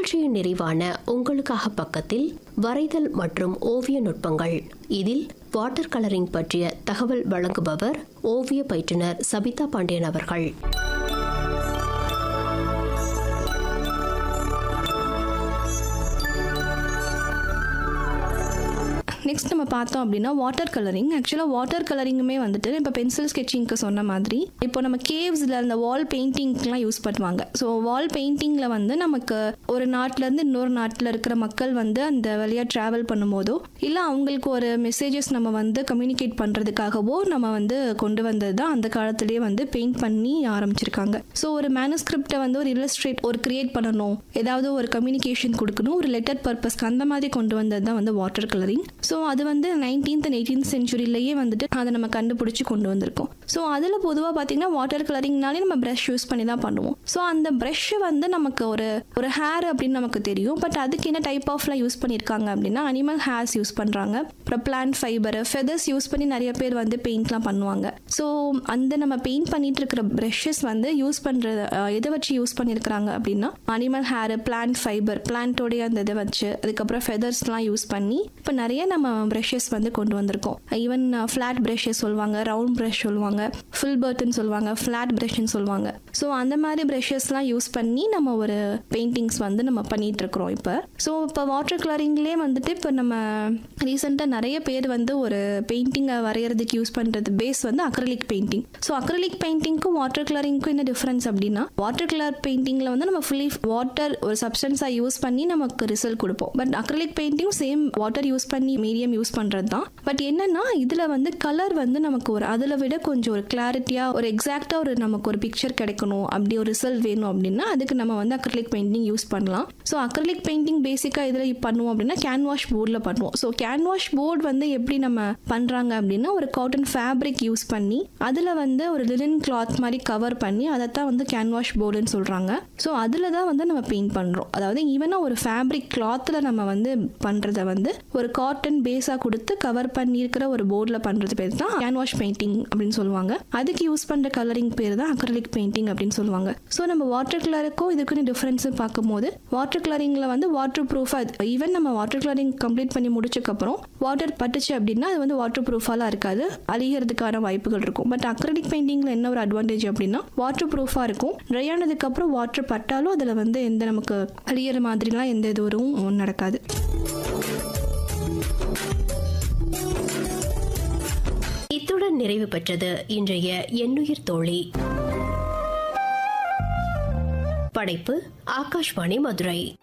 நிகழ்ச்சியின் நிறைவான உங்களுக்காக பக்கத்தில் வரைதல் மற்றும் ஓவிய நுட்பங்கள் இதில் வாட்டர் கலரிங் பற்றிய தகவல் வழங்குபவர் ஓவிய பயிற்றுனர் சபிதா பாண்டியன் அவர்கள் நெக்ஸ்ட் நம்ம பார்த்தோம் அப்படின்னா வாட்டர் கலரிங் ஆக்சுவலாக வாட்டர் கலரிங்குமே வந்துட்டு இப்போ பென்சில் ஸ்கெட்சிங்க்கு சொன்ன மாதிரி இப்போ நம்ம கேவ்ஸில் அந்த வால் பெயிண்டிங்க்குலாம் யூஸ் பண்ணுவாங்க ஸோ வால் பெயிண்டிங்கில் வந்து நமக்கு ஒரு நாட்டிலேருந்து இன்னொரு நாட்டில் இருக்கிற மக்கள் வந்து அந்த வழியாக ட்ராவல் பண்ணும்போதோ இல்லை அவங்களுக்கு ஒரு மெசேஜஸ் நம்ம வந்து கம்யூனிகேட் பண்ணுறதுக்காகவோ நம்ம வந்து கொண்டு வந்தது தான் அந்த காலத்திலேயே வந்து பெயிண்ட் பண்ணி ஆரம்பிச்சிருக்காங்க ஸோ ஒரு மேனுஸ்கிரிப்டை வந்து ஒரு இல்லஸ்ட்ரேட் ஒரு கிரியேட் பண்ணணும் ஏதாவது ஒரு கம்யூனிகேஷன் கொடுக்கணும் ஒரு லெட்டர் பர்பஸ்க்கு அந்த மாதிரி கொண்டு வந்தது தான் வந்து வாட்டர் கலரிங் ஸோ அது வந்து நைன்டீன்த் அண்ட் எயிட்டீன்த் செஞ்சுரியிலேயே வந்துட்டு அதை நம்ம கண்டுபிடிச்சி கொண்டு வந்திருக்கோம் ஸோ அதில் பொதுவாக பார்த்தீங்கன்னா வாட்டர் கலரிங்னாலே நம்ம ப்ரஷ் யூஸ் பண்ணி தான் பண்ணுவோம் ஸோ அந்த ப்ரஷ் வந்து நமக்கு ஒரு ஒரு ஹேர் அப்படின்னு நமக்கு தெரியும் பட் அதுக்கு என்ன டைப் ஆஃப்லாம் யூஸ் பண்ணியிருக்காங்க அப்படின்னா அனிமல் ஹேர்ஸ் யூஸ் பண்ணுறாங்க அப்புறம் பிளான்ட் ஃபைபர் ஃபெதர்ஸ் யூஸ் பண்ணி நிறைய பேர் வந்து பெயிண்ட்லாம் பண்ணுவாங்க ஸோ அந்த நம்ம பெயிண்ட் பண்ணிட்டு இருக்கிற ப்ரஷஸ் வந்து யூஸ் பண்ணுறது எதை வச்சு யூஸ் பண்ணியிருக்கிறாங்க அப்படின்னா அனிமல் ஹேர் பிளான்ட் ஃபைபர் பிளான்ட்டோடைய அந்த இதை வச்சு அதுக்கப்புறம் ஃபெதர்ஸ்லாம் யூஸ் பண்ணி இப்போ நிறைய நம்ம ப்ரஷஸ் வந்து கொண்டு வந்திருக்கோம் ஈவன் ஃப்ளாட் ப்ரஷஸ் சொல்லுவாங்க ரவுண்ட் ப்ரஷ் சொல்லுவாங்க ஃபுல் பர்ட்னு சொல்லுவாங்க ஃப்ளாட் ப்ரஷ்னு சொல்லுவாங்க ஸோ அந்த மாதிரி ப்ரஷஸ்லாம் யூஸ் பண்ணி நம்ம ஒரு பெயிண்டிங்ஸ் வந்து நம்ம பண்ணிட்டு இருக்கிறோம் இப்போ ஸோ இப்போ வாட்டர் கலரிங்லேயே வந்துட்டு இப்போ நம்ம ரீசெண்டாக நிறைய பேர் வந்து ஒரு பெயிண்டிங்கை வரைகிறதுக்கு யூஸ் பண்ணுறது பேஸ் வந்து அக்ரலிக் பெயிண்டிங் ஸோ அக்ரலிக் பெயிண்டிங்க்கும் வாட்டர் கலரிங்க்கும் என்ன டிஃப்ரென்ஸ் அப்படின்னா வாட்டர் கலர் பெயிண்டிங்கில் வந்து நம்ம ஃபுல்லி வாட்டர் ஒரு சப்ஸ்டன்ஸாக யூஸ் பண்ணி நமக்கு ரிசல்ட் கொடுப்போம் but acrylic painting same water use பண்ணி மீடியம் யூஸ் பண்ணுறது தான் பட் என்னன்னா இதில் வந்து கலர் வந்து நமக்கு ஒரு அதில் விட கொஞ்சம் ஒரு கிளாரிட்டியாக ஒரு எக்ஸாக்டாக ஒரு நமக்கு ஒரு பிக்சர் கிடைக்கணும் அப்படி ஒரு ரிசல்ட் வேணும் அப்படின்னா அதுக்கு நம்ம வந்து அக்ரலிக் பெயிண்டிங் யூஸ் பண்ணலாம் ஸோ அக்ரலிக் பெயிண்டிங் பேசிக்காக இதில் பண்ணுவோம் அப்படின்னா கேன்வாஷ் போர்டில் பண்ணுவோம் ஸோ கேன்வாஷ் போர்டு வந்து எப்படி நம்ம பண்ணுறாங்க அப்படின்னா ஒரு காட்டன் ஃபேப்ரிக் யூஸ் பண்ணி அதில் வந்து ஒரு லினன் கிளாத் மாதிரி கவர் பண்ணி அதைத்தான் வந்து கேன்வாஷ் போர்டுன்னு சொல்கிறாங்க ஸோ அதில் தான் வந்து நம்ம பெயிண்ட் பண்ணுறோம் அதாவது ஈவனாக ஒரு ஃபேப்ரிக் கிளாத்தில் நம்ம வந்து பண்ணுறத வந்து ஒரு காட்டன் பேஸாக கொடுத்து கவர் பண்ணியிருக்கிற ஒரு போர்டில் பண்ணுறது பேர் தான் கேன்வாஷ் பெயிண்டிங் அப்படின்னு சொல்லுவாங்க அதுக்கு யூஸ் பண்ணுற கலரிங் பேர் தான் அக்ரலிக் பெயிண்டிங் அப்படின்னு சொல்லுவாங்க ஸோ நம்ம வாட்டர் கலருக்கும் இதுக்குன்னு டிஃப்ரென்ஸ் பார்க்கும்போது வாட்டர் கலரிங்கில் வந்து வாட்டர் ப்ரூஃபாக ஈவன் நம்ம வாட்டர் கலரிங் கம்ப்ளீட் பண்ணி முடிச்சக்கப்புறம் வாட்டர் பட்டுச்சு அப்படின்னா அது வந்து வாட்டர் ப்ரூஃபாலாம் இருக்காது அழிகிறதுக்கான வாய்ப்புகள் இருக்கும் பட் அக்ரலிக் பெயிண்டிங்கில் என்ன ஒரு அட்வான்டேஜ் அப்படின்னா வாட்டர் ப்ரூஃபாக இருக்கும் ட்ரை ஆனதுக்கப்புறம் வாட்டர் பட்டாலும் அதில் வந்து எந்த நமக்கு அழியிற மாதிரிலாம் எந்த இதுவும் நடக்காது இத்துடன் நிறைவு பெற்றது இன்றைய எண்ணுயிர் தோழி படைப்பு ஆகாஷ்வாணி மதுரை